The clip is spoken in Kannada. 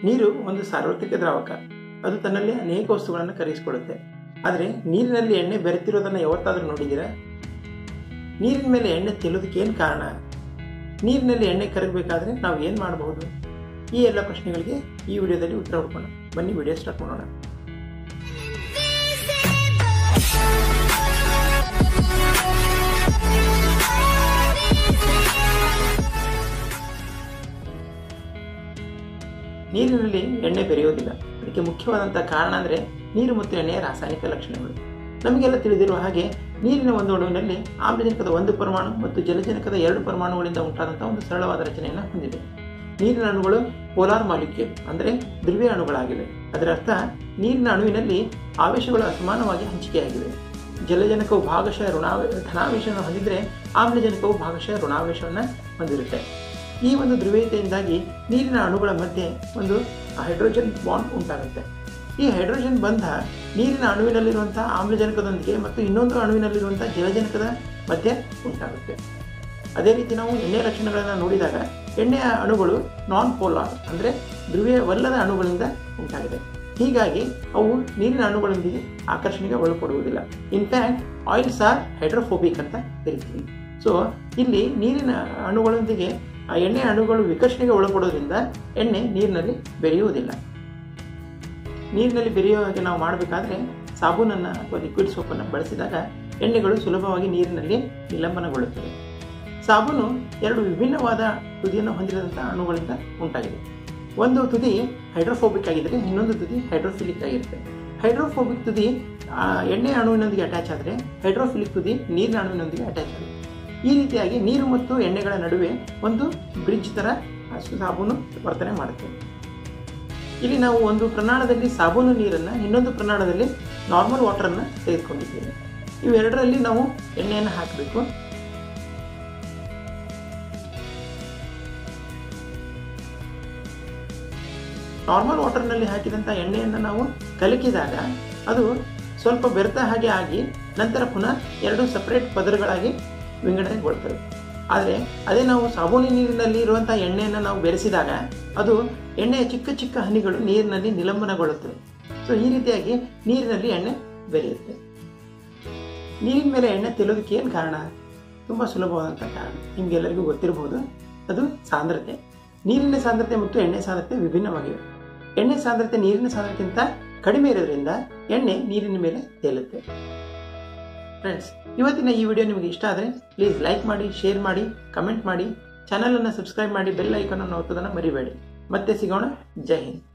ನೀರು ಒಂದು ಸಾರ್ವತ್ರಿಕ ದ್ರಾವಕ ಅದು ತನ್ನಲ್ಲಿ ಅನೇಕ ವಸ್ತುಗಳನ್ನು ಕರಗಿಸಿಕೊಳ್ಳುತ್ತೆ ಆದರೆ ನೀರಿನಲ್ಲಿ ಎಣ್ಣೆ ಬೆರೆತಿರೋದನ್ನು ಯಾವತ್ತಾದರೂ ನೋಡಿದ್ದೀರಾ ನೀರಿನ ಮೇಲೆ ಎಣ್ಣೆ ತೆಲ್ಲೋದಕ್ಕೆ ಏನು ಕಾರಣ ನೀರಿನಲ್ಲಿ ಎಣ್ಣೆ ಕರಗಬೇಕಾದ್ರೆ ನಾವು ಏನು ಮಾಡಬಹುದು ಈ ಎಲ್ಲ ಪ್ರಶ್ನೆಗಳಿಗೆ ಈ ವಿಡಿಯೋದಲ್ಲಿ ಉತ್ತರ ಹುಡ್ಕೋಣ ಬನ್ನಿ ವಿಡಿಯೋ ಸ್ಟಾರ್ಟ್ ಮಾಡೋಣ ನೀರಿನಲ್ಲಿ ಎಣ್ಣೆ ಬೆರೆಯೋದಿಲ್ಲ ಅದಕ್ಕೆ ಮುಖ್ಯವಾದಂಥ ಕಾರಣ ಅಂದರೆ ನೀರು ಮತ್ತು ಎಣ್ಣೆಯ ರಾಸಾಯನಿಕ ಲಕ್ಷಣಗಳು ನಮಗೆಲ್ಲ ತಿಳಿದಿರುವ ಹಾಗೆ ನೀರಿನ ಒಂದು ಅಣುವಿನಲ್ಲಿ ಆಮ್ಲಜನಕದ ಒಂದು ಪರಮಾಣು ಮತ್ತು ಜಲಜನಕದ ಎರಡು ಪರಮಾಣುಗಳಿಂದ ಉಂಟಾದಂಥ ಒಂದು ಸರಳವಾದ ರಚನೆಯನ್ನು ಹೊಂದಿದೆ ನೀರಿನ ಅಣುಗಳು ಪೋಲಾರ್ ಮಾಲಿಕ್ಯೂಲ್ ಅಂದರೆ ಧ್ರುವೀಯ ಅಣುಗಳಾಗಿವೆ ಅದರ ಅರ್ಥ ನೀರಿನ ಅಣುವಿನಲ್ಲಿ ಆವೇಶಗಳು ಅಸಮಾನವಾಗಿ ಹಂಚಿಕೆಯಾಗಿವೆ ಜಲಜನಕವು ಭಾಗಶಃ ಋಣಾವ ಧನಾವೇಶವನ್ನು ಹೊಂದಿದ್ರೆ ಆಮ್ಲಜನಕವು ಭಾಗಶಃ ಋಣಾವೇಶವನ್ನು ಹೊಂದಿರುತ್ತೆ ಈ ಒಂದು ಧ್ರುವೀಯತೆಯಿಂದಾಗಿ ನೀರಿನ ಅಣುಗಳ ಮಧ್ಯೆ ಒಂದು ಹೈಡ್ರೋಜನ್ ಬಾಂಡ್ ಉಂಟಾಗುತ್ತೆ ಈ ಹೈಡ್ರೋಜನ್ ಬಂಧ ನೀರಿನ ಅಣುವಿನಲ್ಲಿರುವಂತಹ ಆಮ್ಲಜನಕದೊಂದಿಗೆ ಮತ್ತು ಇನ್ನೊಂದು ಅಣುವಿನಲ್ಲಿರುವಂತಹ ಜಲಜನಕದ ಮಧ್ಯೆ ಉಂಟಾಗುತ್ತೆ ಅದೇ ರೀತಿ ನಾವು ಎಣ್ಣೆಯ ಲಕ್ಷಣಗಳನ್ನು ನೋಡಿದಾಗ ಎಣ್ಣೆಯ ಅಣುಗಳು ನಾನ್ ಪೋಲಾರ್ ಅಂದರೆ ಧ್ರುವೀಯವಲ್ಲದ ಅಣುಗಳಿಂದ ಉಂಟಾಗಿದೆ ಹೀಗಾಗಿ ಅವು ನೀರಿನ ಅಣುಗಳೊಂದಿಗೆ ಆಕರ್ಷಣೆಗೆ ಒಳಪಡುವುದಿಲ್ಲ ಇನ್ಫ್ಯಾಕ್ಟ್ ಆಯಿಲ್ಸ್ ಆರ್ ಹೈಡ್ರೋಫೋಬಿಕ್ ಅಂತ ಕರಿತೀವಿ ಸೊ ಇಲ್ಲಿ ನೀರಿನ ಅಣುಗಳೊಂದಿಗೆ ಆ ಎಣ್ಣೆ ಅಣುಗಳು ವಿಕರ್ಷಣೆಗೆ ಒಳಪಡೋದ್ರಿಂದ ಎಣ್ಣೆ ನೀರಿನಲ್ಲಿ ಬೆರೆಯುವುದಿಲ್ಲ ನೀರಿನಲ್ಲಿ ಬೆರೆಯೋ ಹಾಗೆ ನಾವು ಮಾಡಬೇಕಾದ್ರೆ ಸಾಬೂನನ್ನು ಅಥವಾ ಲಿಕ್ವಿಡ್ ಸೋಪನ್ನು ಬಳಸಿದಾಗ ಎಣ್ಣೆಗಳು ಸುಲಭವಾಗಿ ನೀರಿನಲ್ಲಿ ನಿಲಂಬನಗೊಳ್ಳುತ್ತವೆ ಸಾಬೂನು ಎರಡು ವಿಭಿನ್ನವಾದ ತುದಿಯನ್ನು ಹೊಂದಿರದಂಥ ಅಣುಗಳಿಂದ ಉಂಟಾಗಿದೆ ಒಂದು ತುದಿ ಹೈಡ್ರೋಫೋಬಿಕ್ ಆಗಿದ್ದರೆ ಇನ್ನೊಂದು ತುದಿ ಹೈಡ್ರೋಫಿಲಿಕ್ ಆಗಿರುತ್ತೆ ಹೈಡ್ರೋಫೋಬಿಕ್ ತುದಿ ಎಣ್ಣೆ ಅಣುವಿನೊಂದಿಗೆ ಅಟ್ಯಾಚ್ ಆದರೆ ಹೈಡ್ರೋಫಿಲಿಕ್ ತುದಿ ನೀರಿನ ಅಣುವಿನೊಂದಿಗೆ ಅಟ್ಯಾಚ್ ಆಗುತ್ತೆ ಈ ರೀತಿಯಾಗಿ ನೀರು ಮತ್ತು ಎಣ್ಣೆಗಳ ನಡುವೆ ಒಂದು ಬ್ರಿಡ್ಜ್ ಥರ ಸಾಬೂನು ವರ್ತನೆ ಮಾಡುತ್ತೆ ಇಲ್ಲಿ ನಾವು ಒಂದು ಪ್ರಮಾಣದಲ್ಲಿ ಸಾಬೂನು ನೀರನ್ನು ಇನ್ನೊಂದು ಪ್ರಮಾಣದಲ್ಲಿ ನಾರ್ಮಲ್ ವಾಟರನ್ನು ತೆಗೆದುಕೊಂಡಿದ್ದೇವೆ ಇವೆರಡರಲ್ಲಿ ನಾವು ಎಣ್ಣೆಯನ್ನು ಹಾಕಬೇಕು ನಾರ್ಮಲ್ ವಾಟರ್ನಲ್ಲಿ ಹಾಕಿದಂಥ ಎಣ್ಣೆಯನ್ನು ನಾವು ಕಲಕಿದಾಗ ಅದು ಸ್ವಲ್ಪ ಬೆರೆತ ಹಾಗೆ ಆಗಿ ನಂತರ ಪುನಃ ಎರಡು ಸಪರೇಟ್ ಪದರಗಳಾಗಿ ವಿಂಗಡಣೆಗೊಳ್ತವೆ ಆದರೆ ಅದೇ ನಾವು ಸಾಬೂನಿ ನೀರಿನಲ್ಲಿ ಇರುವಂಥ ಎಣ್ಣೆಯನ್ನು ನಾವು ಬೆರೆಸಿದಾಗ ಅದು ಎಣ್ಣೆಯ ಚಿಕ್ಕ ಚಿಕ್ಕ ಹನಿಗಳು ನೀರಿನಲ್ಲಿ ನಿಲಂಬನಗೊಳ್ಳುತ್ತವೆ ಸೊ ಈ ರೀತಿಯಾಗಿ ನೀರಿನಲ್ಲಿ ಎಣ್ಣೆ ಬೆರೆಯುತ್ತೆ ನೀರಿನ ಮೇಲೆ ಎಣ್ಣೆ ತೆಲ್ಲೋದಕ್ಕೆ ಏನು ಕಾರಣ ತುಂಬ ಸುಲಭವಾದಂಥ ಕಾರಣ ನಿಮಗೆಲ್ಲರಿಗೂ ಗೊತ್ತಿರಬಹುದು ಅದು ಸಾಂದ್ರತೆ ನೀರಿನ ಸಾಂದ್ರತೆ ಮತ್ತು ಎಣ್ಣೆ ಸಾಂದ್ರತೆ ವಿಭಿನ್ನವಾಗಿವೆ ಎಣ್ಣೆ ಸಾಂದ್ರತೆ ನೀರಿನ ಸಾಂದ್ರತೆಗಿಂತ ಕಡಿಮೆ ಇರೋದ್ರಿಂದ ಎಣ್ಣೆ ನೀರಿನ ಮೇಲೆ ತೇಲುತ್ತೆ ಫ್ರೆಂಡ್ಸ್ ಇವತ್ತಿನ ಈ ವಿಡಿಯೋ ನಿಮಗೆ ಇಷ್ಟ ಆದರೆ ಪ್ಲೀಸ್ ಲೈಕ್ ಮಾಡಿ ಶೇರ್ ಮಾಡಿ ಕಮೆಂಟ್ ಮಾಡಿ ಚಾನಲನ್ನು ಸಬ್ಸ್ಕ್ರೈಬ್ ಮಾಡಿ ಬೆಲ್ ಐಕನನ್ನು ಒತ್ತೋದನ್ನು ಮರಿಬೇಡಿ ಮತ್ತೆ ಸಿಗೋಣ ಜೈ ಹಿಂದ್